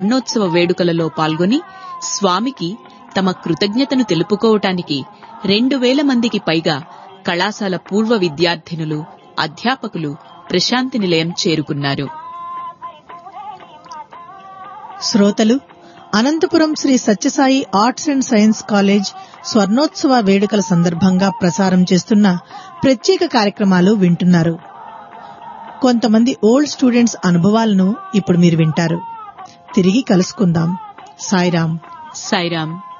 స్వర్ణోత్సవ వేడుకలలో పాల్గొని స్వామికి తమ కృతజ్ఞతను తెలుపుకోవటానికి రెండు వేల మందికి పైగా కళాశాల పూర్వ విద్యార్థినులు అధ్యాపకులు ప్రశాంతి నిలయం చేరుకున్నారు శ్రోతలు Anantapuram Sri Sathya Sai arts and science college స్వర్ణోత్సవ వేడుకల సందర్భంగా ప్రసారం చేస్తున్న ప్రత్యేక కార్యక్రమాలు వింటున్నారు కొంతమంది ఓల్డ్ స్టూడెంట్స్ అనుభవాలను ఇప్పుడు మీరు వింటారు తిరిగి కలుసుకుందాం సాయిరాం సాయిరాం